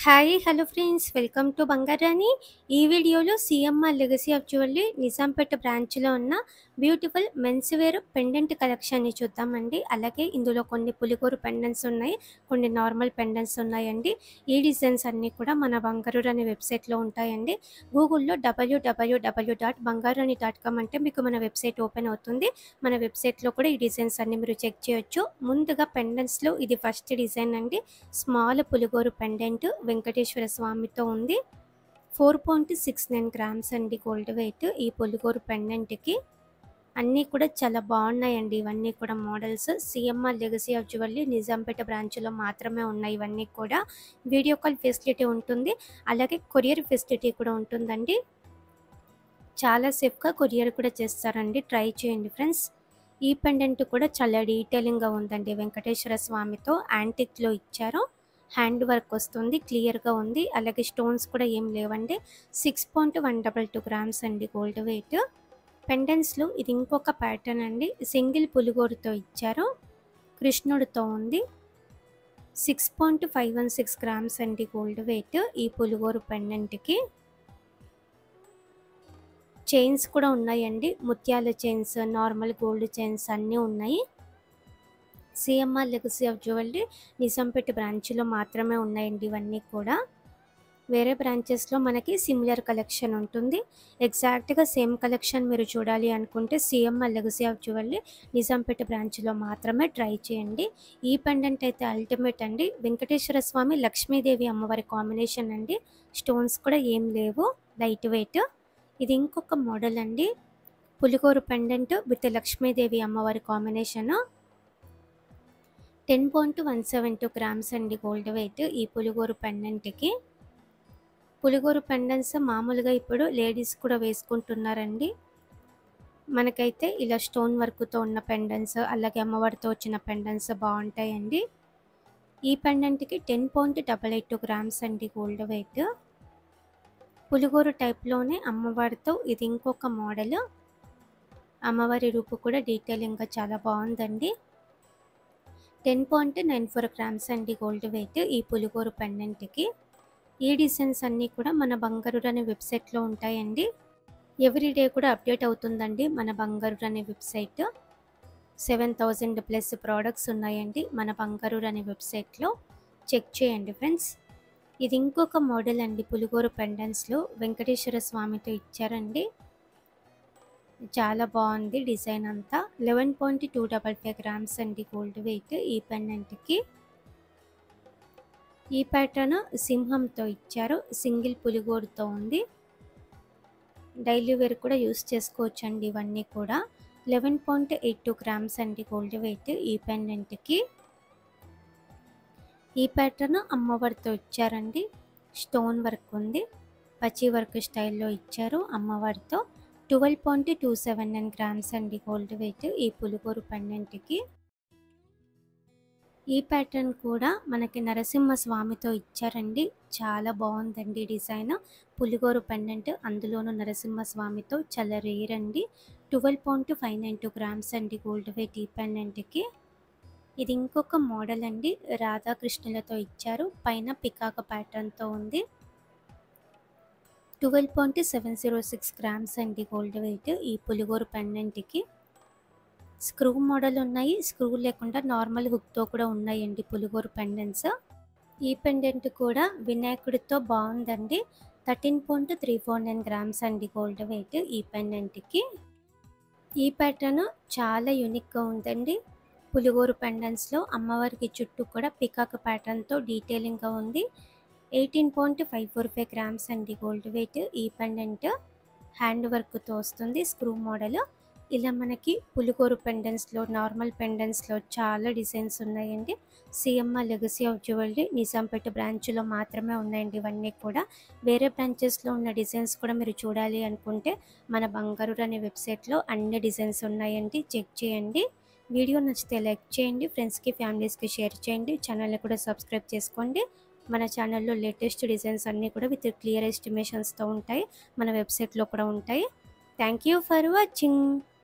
hi hello friends welcome to Bangarani ఈ వీడియోలో CMR legacy of jewellery Nizampet బ్రాంచ్లో ఉన్న బ్యూటిఫుల్ మెన్స్ వేర్ పెండెంట్ కలెక్షన్ని చూద్దామండి అలాగే ఇందులో కొన్ని పులిగోరు పెండెంట్స్ ఉన్నాయి కొన్ని నార్మల్ పెండెంట్స్ ఉన్నాయండి ఈ డిజైన్స్ అన్నీ కూడా మన బంగారు అనే వెబ్సైట్లో ఉంటాయండి గూగుల్లో WWW dot Bangarani dot com అంటే మీకు మన వెబ్సైట్ ఓపెన్ అవుతుంది మన వెబ్సైట్లో కూడా ఈ డిజైన్స్ అన్ని మీరు చెక్ చేయొచ్చు ముందుగా పెండెంట్స్లో ఇది ఫస్ట్ డిజైన్ అండి స్మాల్ పులిగోరు పెండెంట్ వెంకటేశ్వర స్వామితో ఉంది four point six nine grams అండి గోల్డ్ వెయిట్ ఈ పులిగోరు పెండెంట్కి అన్నీ కూడా చాలా బాగున్నాయండి ఇవన్నీ కూడా models CMR legacy of jewellery Nizampet బ్రాంచ్లో మాత్రమే ఉన్నాయి ఇవన్నీ కూడా వీడియో కాల్ ఫెసిలిటీ ఉంటుంది అలాగే కొరియర్ ఫెసిలిటీ కూడా ఉంటుందండి చాలా సేఫ్గా కొరియర్ కూడా చేస్తారండి ట్రై చేయండి ఫ్రెండ్స్ ఈ పెండెంట్ కూడా చాలా డీటెయిలింగ్గా ఉందండి వెంకటేశ్వర స్వామితో యాంటిక్లో ఇచ్చారు హ్యాండ్ వర్క్ వస్తుంది క్లియర్గా ఉంది అలాగే స్టోన్స్ కూడా ఏం లేవండి six point one double two grams అండి గోల్డ్ వెయిట్ పెండెంట్స్లో ఇది ఇంకొక ప్యాటర్న్ అండి సింగిల్ పులిగోరుతో ఇచ్చారు కృష్ణుడితో ఉంది six point five one six grams అండి గోల్డ్ వెయిట్ ఈ పులిగోరు పెండెంట్కి చైన్స్ కూడా ఉన్నాయండి ముత్యాల చైన్స్ నార్మల్ గోల్డ్ చైన్స్ అన్నీ ఉన్నాయి CMR legacy of jewellery Nizampet బ్రాంచ్లో మాత్రమే ఉన్నాయండి ఇవన్నీ కూడా వేరే బ్రాంచెస్లో మనకి సిమిలర్ కలెక్షన్ ఉంటుంది ఎగ్జాక్ట్గా సేమ్ కలెక్షన్ మీరు చూడాలి అనుకుంటే CMR legacy of jewellery Nizampet బ్రాంచ్లో మాత్రమే ట్రై చేయండి ఈ పెండెంట్ అయితే అల్టిమేట్ అండి వెంకటేశ్వర స్వామి లక్ష్మీదేవి అమ్మవారి కాంబినేషన్ అండి స్టోన్స్ కూడా ఏం లేవు లైట్ వెయిట్ ఇది ఇంకొక మోడల్ అండి పులిగోరు పెండెంట్ విత్ లక్ష్మీదేవి అమ్మవారి combination ten point one seven two grams అండి గోల్డ్ వెయిట్ ఈ పులిగోరు పెండెంట్కి పులిగోరు పెండెంట్స్ మామూలుగా ఇప్పుడు లేడీస్ కూడా వేసుకుంటున్నారండి మనకైతే ఇలా స్టోన్ వర్క్తో ఉన్న పెండెంట్స్ అలాగే అమ్మవారితో వచ్చిన పెండెంట్స్ బాగుంటాయండి ఈ పెండెంట్కి ten point double eight two grams అండి గోల్డ్ వెయిట్ పులిగోరు టైప్లోనే అమ్మవారితో ఇది ఇంకొక మోడల్ అమ్మవారి రూపు కూడా డీటెయిలింగ్గా చాలా బాగుందండి ten point nine four grams అండి గోల్డ్ వెయిట్ ఈ పులిగోరు పెండెంట్కి ఈ డిజైన్స్ అన్నీ కూడా మన బంగారు అనే వెబ్సైట్లో ఉంటాయండి ఎవ్రీడే కూడా అప్డేట్ అవుతుందండి మన బంగారు అనే website seven thousand plus products ఉన్నాయండి మన బంగారు అనే వెబ్సైట్లో చెక్ చేయండి ఫ్రెండ్స్ ఇది ఇంకొక మోడల్ అండి పులిగోరు పెండెంట్స్లో వెంకటేశ్వర స్వామితో ఇచ్చారండి చాలా బాగుంది డిజైన్ అంతా eleven point two double five grams అండి గోల్డ్ వెయిట్ ఈ పెండెంట్కి ఈ ప్యాటర్న్ సింహంతో ఇచ్చారు సింగిల్ పులిగోరుతో ఉంది డైలీ వేర్ కూడా యూస్ చేసుకోవచ్చు అండి ఇవన్నీ కూడా eleven point eight two grams అండి గోల్డ్ వెయిట్ ఈ పెండెంట్కి ఈ ప్యాటర్న్ అమ్మవారితో ఇచ్చారండి స్టోన్ వర్క్ ఉంది పచ్చి వర్క్ స్టైల్లో ఇచ్చారు అమ్మవారితో twelve point two seven nine grams అండి గోల్డ్ వెయిట్ ఈ పులిగోరు పెండెంట్కి ఈ ప్యాటర్న్ కూడా మనకి నరసింహ స్వామితో ఇచ్చారండి చాలా బాగుందండి డిజైన్ పులిగోరు పెండెంట్ అందులోనూ నరసింహ స్వామితో చాలా రేర్ అండి twelve point five nine two grams అండి గోల్డ్ వెయిట్ ఈ పెండెంట్కి ఇది ఇంకొక మోడల్ అండి రాధాకృష్ణులతో ఇచ్చారు పైన పికాక ప్యాటర్న్తో ఉంది twelve point seven zero six grams అండి గోల్డ్ వెయిట్ ఈ పులిగోరు పెండెంట్కి స్క్రూ మోడల్ ఉన్నాయి స్క్రూ లేకుండా నార్మల్ హుక్తో కూడా ఉన్నాయండి పులిగోరు పెండెంట్స్ ఈ పెండెంట్ కూడా వినాయకుడితో బాగుందండి thirteen point three four nine grams అండి గోల్డ్ వెయిట్ ఈ పెండెంట్కి ఈ ప్యాటర్న్ చాలా యూనిక్గా ఉందండి పులిగోరు పెండెంట్స్లో అమ్మవారికి చుట్టూ కూడా పికాక్ ప్యాటర్న్తో డీటెయిలింగ్గా ఉంది eighteen point five four five grams అండి గోల్డ్ వెయిట్ ఈ పెండెంట్ హ్యాండ్ వర్క్తో వస్తుంది స్క్రూ మోడల్ ఇలా మనకి పులిగోరు పెండెంట్స్లో నార్మల్ పెండెంట్స్లో చాలా డిజైన్స్ ఉన్నాయండి CMR legacy of jewellery Nizampet బ్రాంచ్లో మాత్రమే ఉన్నాయండి ఇవన్నీ కూడా వేరే బ్రాంచెస్లో ఉన్న డిజైన్స్ కూడా మీరు చూడాలి అనుకుంటే మన బంగారు అనే వెబ్సైట్లో అన్ని డిజైన్స్ ఉన్నాయండి చెక్ చేయండి వీడియో నచ్చితే లైక్ చేయండి ఫ్రెండ్స్కి ఫ్యామిలీస్కి షేర్ చేయండి ఛానల్ని కూడా సబ్స్క్రైబ్ చేసుకోండి మన ఛానల్లో లేటెస్ట్ డిజైన్స్ అన్నీ కూడా విత్ క్లియర్ ఎస్టిమేషన్స్తో ఉంటాయి మన వెబ్సైట్లో కూడా ఉంటాయి థ్యాంక్ యూ ఫర్ వాచింగ్